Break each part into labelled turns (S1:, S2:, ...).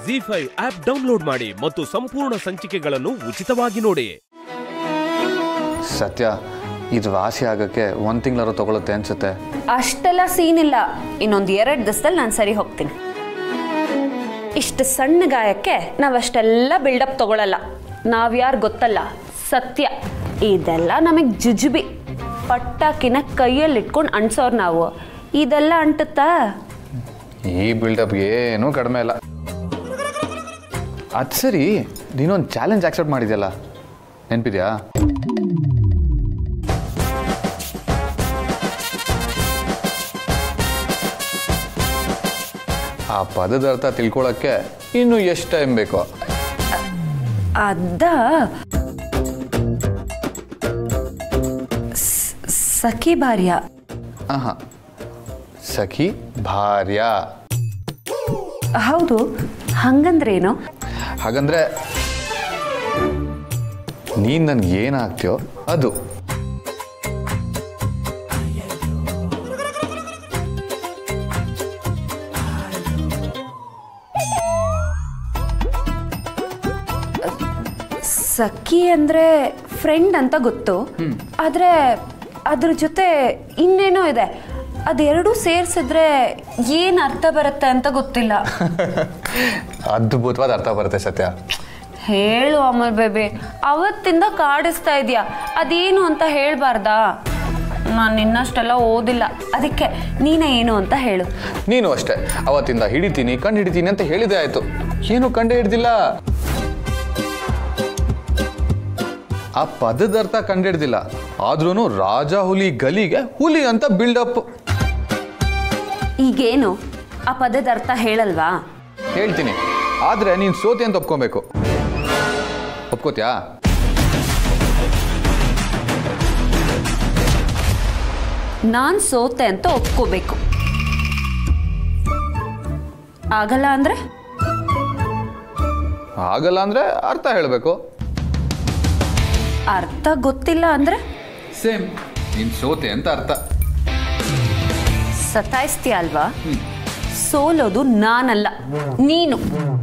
S1: G five app download ಮಾಡಿ ಮತ್ತು ಸಂಪೂರ್ಣ ಸಂಚಿಕೆಗಳನ್ನು ಉಚಿತವಾಗಿ ನೋಡಿ
S2: ಸತ್ಯ ಇದು ವಾಸಿ ಆಗೋಕ್ಕೆ ಒಂದು ತಿಂಗಳಾರು ತಗೊಳುತ್ತೆ ಅನ್ಸುತ್ತೆ
S3: ಅಷ್ಟೆಲ್ಲ ಸೀನ್ ಇಲ್ಲ ಇನ್ನೊಂದು ಎರಡು ದಿವಸದಲ್ಲಿ ನಾನು ಸರಿ ಹೋಗ್ತೀನಿ ಇಷ್ಟು ಸಣ್ಣ ಗಾಯಕ್ಕೆ ನಾವಷ್ಟೆಲ್ಲ ಬಿಲ್ಡಪ್ ತಗೊಳಲ್ಲ ನಾವ್ಯಾರು ಗೊತ್ತಲ್ಲ ಸತ್ಯ ಇದೆಲ್ಲ ನಮಗೆ ಜುಜುಬಿ ಪಟ್ಟಾಕಿನ ಕೈಯಲ್ಲಿ ಇಟ್ಕೊಂಡು ಅಂಟ್ಸೋರು ನಾವು ಇದೆಲ್ಲ ಅಂಟುತ್ತಾ
S2: ಈ ಬಿಲ್ಡಪ್ ಏನೂ ಕಡಿಮೆ ಇಲ್ಲ ಅದು ಸರಿ ನೀನೊಂದು ಚಾಲೆಂಜ್ ಆಕ್ಸೆಪ್ಟ್ ಮಾಡಿದ್ಯಲ್ಲ ನೆನಪಿದ್ಯಾ ಆ ಪದದ ಅರ್ಥ ತಿಳ್ಕೊಳಕ್ಕೆ ಇನ್ನು ಎಷ್ಟು ಟೈಮ್ ಬೇಕೋ
S3: ಅದ ಸ್- ಸಖಿ ಭಾರ್ಯ
S2: ಆಹಾ ಸಖಿ ಭಾರ್ಯ
S3: ಹೌದು ಹಂಗಂದ್ರೇನು
S2: ಹಾಗಂದ್ರೆ ನೀನು ನನ್ಗೆ ಏನಾಗ್ತೀಯೋ ಅದು
S3: ಸಖಿ ಅಂದ್ರೆ ಫ್ರೆಂಡ್ ಅಂತ ಗೊತ್ತು ಆದ್ರೆ ಅದ್ರ ಜೊತೆ ಇನ್ನೇನೋ ಇದೆ ಅದೆರಡೂ ಸೇರ್ಸಿದ್ರೆ ಏನ್ ಅರ್ಥ ಬರುತ್ತೆ ಅಂತ ಗೊತ್ತಿಲ್ಲ
S2: ಅದ್ಭುತವಾದ ಅರ್ಥ ಬರುತ್ತೆ ಸತ್ಯ
S3: ಹೇಳು ಅಮಲ್ ಬೇಬಿ ಅವತ್ತಿಂದ ಕಾಡಿಸ್ತಾ ಇದೆಯಾ ಅದೇನು ಅಂತ ಹೇಳ್ಬಾರ್ದಾ ನಾನು ನಿನ್ನಷ್ಟೆಲ್ಲ ಓದಿಲ್ಲ ಅದಕ್ಕೆ ನೀನೇ ಏನು ಅಂತ ಹೇಳು
S2: ನೀನು ಅಷ್ಟೇ ಅವತ್ತಿಂದ ಹಿಡಿತೀನಿ ಕಂಡು ಹಿಡಿತೀನಿ ಅಂತ ಹೇಳಿದೆ ಆಯ್ತು ಏನು ಕಂಡು ಹಿಡ್ದಿಲ್ಲ ಆ ಪದದ ಅರ್ಥ ಕಂಡು ಹಿಡ್ದಿಲ್ಲ ಆದ್ರೂ ರಾಜ ಹುಲಿ ಗಲಿಗೆ ಹುಲಿ ಅಂತ ಬಿಲ್ಡಪ್
S3: ಈಗೇನು ಆ ಪದದ ಅರ್ಥ ಹೇಳಲ್ವಾ
S2: ಹೇಳ್ತೀನಿ ಆದ್ರೆ ನೀನು ಸೋತಿ ಅಂತ ಒಪ್ಕೊಬೇಕು ಒಪ್ಕೋತ್ಯಾ
S3: ನಾನ್ ಸೋತೆ ಅಂತ ಒಪ್ಕೋಬೇಕು ಆಗಲ್ಲ ಅಂದ್ರೆ
S2: ಆಗಲ್ಲ ಅಂದ್ರೆ ಅರ್ಥ ಹೇಳಬೇಕು
S3: ಅರ್ಥ ಗೊತ್ತಿಲ್ಲ ಅಂದ್ರೆ
S2: ಸೇಮ್ ನೀನು ಸೋತೆ ಅಂತ ಅರ್ಥ
S3: ಸತಾಯಿಸ್ತೀಯ ಅಲ್ವಾ ಸೋಲೋದು ನಾನಲ್ಲ ನೀನು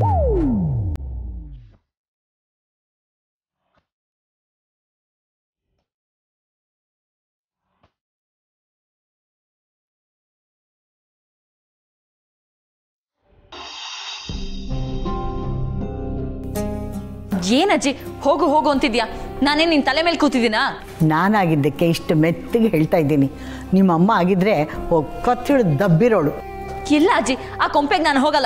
S4: ಏನಜ್ಜಿ ಹೋಗು ಹೋಗು ಅಂತಿದ್ಯಾ ನಾನೇ ನಿನ್ ತಲೆ ಮೇಲೆ ಕೂತಿದ್ದೀನಾ
S5: ನಾನಾಗಿದ್ದಕ್ಕೆ ಇಷ್ಟು ಮೆತ್ತಗೆ ಹೇಳ್ತಾ ಇದ್ದೀನಿ ನಿಮ್ಮ ಅಮ್ಮ ಆಗಿದ್ರೆ ಕೊತ್ತಿಳು ದಬ್ಬಿರೋಳು
S4: ಇಲ್ಲ ಅಜ್ಜಿ ಆ ಕೊಂಪೆಗೆ ನಾನು ಹೋಗಲ್ಲ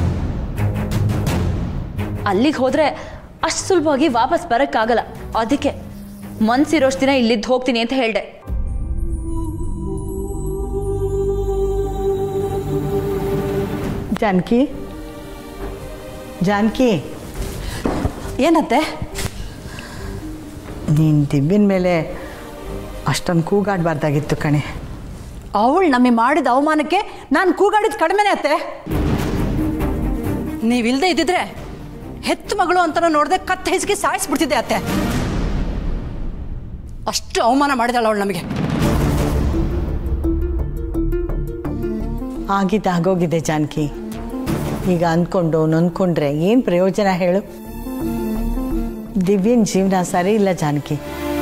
S4: ಅಲ್ಲಿಗೆ ಹೋದ್ರೆ ಅಷ್ಟು ಸುಲಭವಾಗಿ ವಾಪಸ್ ಬರಕ್ಕಾಗಲ್ಲ ಅದಕ್ಕೆ ಮನ್ಸಿರೋಷ್ಟು ದಿನ ಇಲ್ಲಿದ್ದು ಹೋಗ್ತೀನಿ ಅಂತ ಹೇಳ್ದೆ
S5: ಜಾನಕಿ ಜಾನಕಿ
S6: ಏನತ್ತೆ
S5: ನೀನು ದಿಬ್ಬಿನ ಮೇಲೆ ಅಷ್ಟೊಂದು ಕೂಗಾಡಬಾರ್ದಾಗಿತ್ತು ಕಣೆ
S6: ಅವಳು ನಮಗೆ ಮಾಡಿದ ಅವಮಾನಕ್ಕೆ ನಾನು ಕೂಗಾಡಿದ ಕಡಿಮೆನೇ ಅತ್ತೆ ನೀವಿಲ್ದೇ ಇದ್ದಿದ್ರೆ ಹೆತ್ತು ಮಗಳು ಅಂತ ನೋಡದೆ ಕತ್ತು ಹೆಜ್ಗೆ ಸಾಯಿಸ್ಬಿಡ್ತಿದ್ದೆ ಅತ್ತೆ ಅಷ್ಟು ಅವಮಾನ ಮಾಡಿದಾಳ ಅವಳು ನಮಗೆ
S5: ಆಗಿದ್ದು ಆಗೋಗಿದೆ ಜಾನಕಿ ಈಗ ಅಂದ್ಕೊಂಡು ನೊಂದ್ಕೊಂಡ್ರೆ ಏನು ಪ್ರಯೋಜನ ಹೇಳು ದಿವ್ಯನ ಜೀವನ ಸರಿ ಇಲ್ಲ ಜಾನಕಿ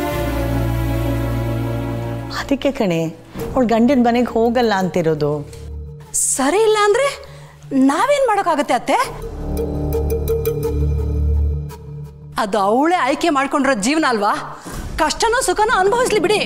S5: ಅದಕ್ಕೆ ಕಣೆ ಅವಳು ಗಂಡಿನ ಮನೆಗೆ ಹೋಗಲ್ಲ ಅಂತಿರೋದು
S6: ಸರಿ ಇಲ್ಲ ಅಂದ್ರೆ ನಾವೇನ್ ಮಾಡೋಕ್ಕಾಗತ್ತೆ ಅತ್ತೆ ಅದು ಅವಳೇ ಆಯ್ಕೆ ಮಾಡ್ಕೊಂಡಿರೋ ಜೀವನ ಅಲ್ವಾ ಕಷ್ಟನೋ ಸುಖನೋ ಅನುಭವಿಸ್ಲಿ ಬಿಡಿ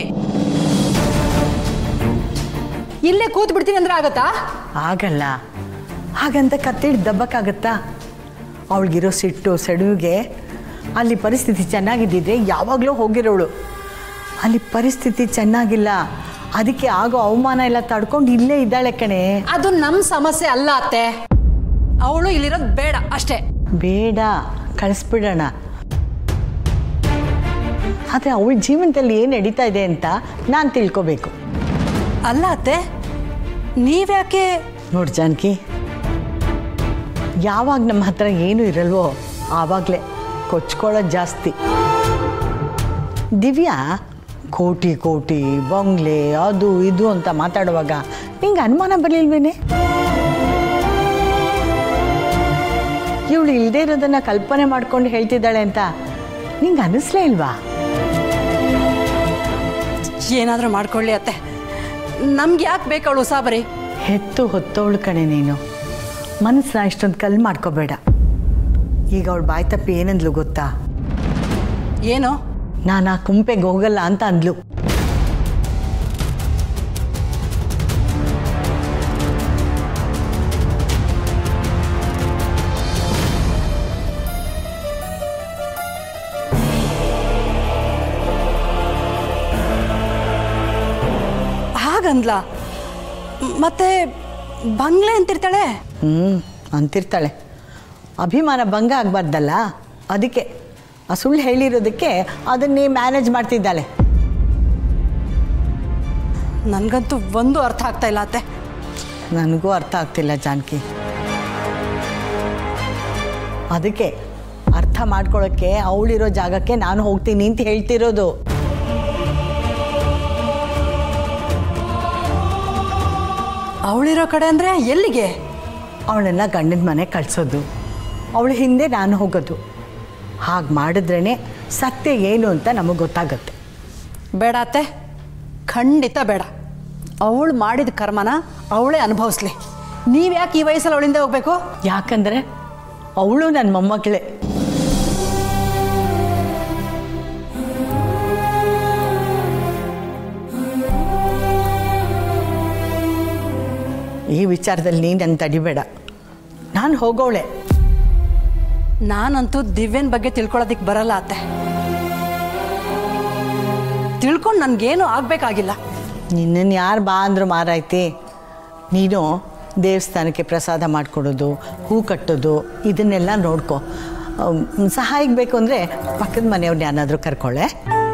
S6: ಇಲ್ಲೇ ಕೂತ್ ಬಿಡ್ತೀನಿ ಅಂದ್ರೆ ಆಗತ್ತಾ
S5: ಆಗಲ್ಲ ಹಾಗಂತ ಕತ್ತಿಡ್ ದಬ್ಬಕ್ಕಾಗತ್ತಾ ಅವಳಿಗಿರೋ ಸಿಟ್ಟು ಸೆಡುವಿಗೆ ಅಲ್ಲಿ ಪರಿಸ್ಥಿತಿ ಚೆನ್ನಾಗಿದ್ದಿದ್ರೆ ಯಾವಾಗಲೂ ಹೋಗಿರೋಳು ಅಲ್ಲಿ ಪರಿಸ್ಥಿತಿ ಚೆನ್ನಾಗಿಲ್ಲ ಅದಕ್ಕೆ ಆಗೋ ಅವಮಾನ ಎಲ್ಲ ತಡ್ಕೊಂಡು ಇಲ್ಲೇ ಇದ್ದಾಳೆ ಕಣೆ
S6: ಅದು ನಮ್ಮ ಸಮಸ್ಯೆ ಅಲ್ಲ ಅತ್ತೆ ಅವಳು ಇಲ್ಲಿರೋದು ಬೇಡ ಅಷ್ಟೇ
S5: ಬೇಡ ಕಳಿಸ್ಬಿಡೋಣ ಆದರೆ ಅವಳ ಜೀವನದಲ್ಲಿ ಏನು ನಡೀತಾ ಇದೆ ಅಂತ ನಾನು ತಿಳ್ಕೊಬೇಕು
S6: ಅಲ್ಲ ಅತ್ತೆ ನೀವ್ಯಾಕೆ
S5: ನೋಡಿ ಜಾನಕಿ ಯಾವಾಗ ನಮ್ಮ ಹತ್ರ ಏನೂ ಇರಲ್ವೋ ಆವಾಗಲೇ ಕೊಚ್ಕೊಳ್ಳೋದು ಜಾಸ್ತಿ ದಿವ್ಯಾ ಕೋಟಿ ಕೋಟಿ ಬಂಗ್ಲೆ ಅದು ಇದು ಅಂತ ಮಾತಾಡುವಾಗ ನಿಂಗೆ ಅನುಮಾನ ಬರಲಿಲ್ವೇನೆ ಇವಳು ಇಲ್ಲದೆ ಇರೋದನ್ನ ಕಲ್ಪನೆ ಮಾಡ್ಕೊಂಡು ಹೇಳ್ತಿದ್ದಾಳೆ ಅಂತ ನಿಂಗೆ ಅನ್ನಿಸ್ಲೇ ಇಲ್ವಾ
S6: ಏನಾದರೂ ಮಾಡ್ಕೊಳ್ಳಿ ಅತ್ತೆ ನಮ್ಗೆ ಯಾಕೆ ಬೇಕು ಅವಳು ಉಸಾಬರಿ
S5: ಹೆತ್ತು ಹೊತ್ತವಳು ಕಣೆ ನೀನು ಮನಸ್ಸನ್ನ ಇಷ್ಟೊಂದು ಕಲ್ ಮಾಡ್ಕೋಬೇಡ ಈಗ ಅವಳು ಬಾಯ್ ತಪ್ಪಿ ಏನಂದ್ಲು ಗೊತ್ತಾ
S6: ಏನು
S5: ನಾನು ಆ ಕುಂಪೆಗೆ ಹೋಗಲ್ಲ ಅಂತ ಅಂದ್ಲು
S6: ಹಾಗಂದ್ಲ ಮತ್ತೆ ಬಂಗ್ಲೆ ಅಂತಿರ್ತಾಳೆ
S5: ಹ್ಞೂ ಅಂತಿರ್ತಾಳೆ ಅಭಿಮಾನ ಭಂಗ ಆಗಬಾರ್ದಲ್ಲ ಅದಕ್ಕೆ ಆ ಸುಳ್ಳು ಹೇಳಿರೋದಕ್ಕೆ ಅದನ್ನೇ ಮ್ಯಾನೇಜ್ ಮಾಡ್ತಿದ್ದಾಳೆ
S6: ನನಗಂತೂ ಒಂದು ಅರ್ಥ ಆಗ್ತಾ ಇಲ್ಲ ಅತ್ತೆ
S5: ನನಗೂ ಅರ್ಥ ಆಗ್ತಿಲ್ಲ ಜಾನಕಿ ಅದಕ್ಕೆ ಅರ್ಥ ಮಾಡ್ಕೊಳ್ಳೋಕ್ಕೆ ಅವಳಿರೋ ಜಾಗಕ್ಕೆ ನಾನು ಹೋಗ್ತೀನಿ ಅಂತ ಹೇಳ್ತಿರೋದು
S6: ಅವಳಿರೋ ಕಡೆ ಅಂದರೆ ಎಲ್ಲಿಗೆ
S5: ಅವಳನ್ನ ಗಂಡನ ಮನೆ ಕಳಿಸೋದು ಅವಳ ಹಿಂದೆ ನಾನು ಹೋಗೋದು ಹಾಗೆ ಮಾಡಿದ್ರೇ ಸತ್ಯ ಏನು ಅಂತ ನಮಗೆ ಗೊತ್ತಾಗುತ್ತೆ
S6: ಬೇಡ ಅತ್ತೆ ಖಂಡಿತ ಬೇಡ ಅವಳು ಮಾಡಿದ ಕರ್ಮನ ಅವಳೇ ಅನುಭವಿಸ್ಲಿ ನೀವು ಯಾಕೆ ಈ ವಯಸ್ಸಲ್ಲಿ ಅವಳಿಂದ ಹೋಗ್ಬೇಕು
S5: ಯಾಕಂದರೆ ಅವಳು ನನ್ನ ಮೊಮ್ಮಗಳೇ ಈ ವಿಚಾರದಲ್ಲಿ ನೀನು ನನ್ನ ತಡಿಬೇಡ ನಾನು ಹೋಗೋಳೆ
S6: ನಾನಂತೂ ದಿವ್ಯನ ಬಗ್ಗೆ ತಿಳ್ಕೊಳ್ಳೋದಕ್ಕೆ ಬರಲ್ಲ ಅತ್ತೆ ತಿಳ್ಕೊಂಡು ನನಗೇನು ಆಗಬೇಕಾಗಿಲ್ಲ
S5: ನಿನ್ನನ್ನು ಯಾರು ಬಾ ಅಂದ್ರು ಮಾರಾಯ್ತಿ ನೀನು ದೇವಸ್ಥಾನಕ್ಕೆ ಪ್ರಸಾದ ಮಾಡಿಕೊಡೋದು ಹೂ ಕಟ್ಟೋದು ಇದನ್ನೆಲ್ಲ ನೋಡ್ಕೊ ಅಮ್, ಸಹಾಯಕ್ಕೆ ಬೇಕು ಅಂದರೆ ಪಕ್ಕದ ಮನೆಯವ್ರನ್ನ ಯಾರಾದರೂ ಕರ್ಕೊಳ್ಳೆ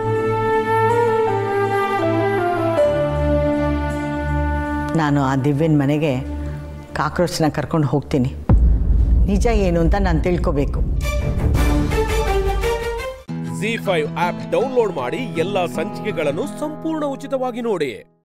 S5: ನಾನು ಆ ದಿವ್ಯನ ಮನೆಗೆ ಕಾಕ್ರೋಚ್ನ ಕರ್ಕೊಂಡು ಹೋಗ್ತೀನಿ ನಿಜ ಏನು ಅಂತ ನಾನು ತಿಳ್ಕೊಬೇಕು
S1: ಜಿ ಫೈವ್ ಆಪ್ ಡೌನ್ಲೋಡ್ ಮಾಡಿ ಎಲ್ಲಾ ಸಂಚಿಕೆಗಳನ್ನು ಸಂಪೂರ್ಣ ಉಚಿತವಾಗಿ ನೋಡಿ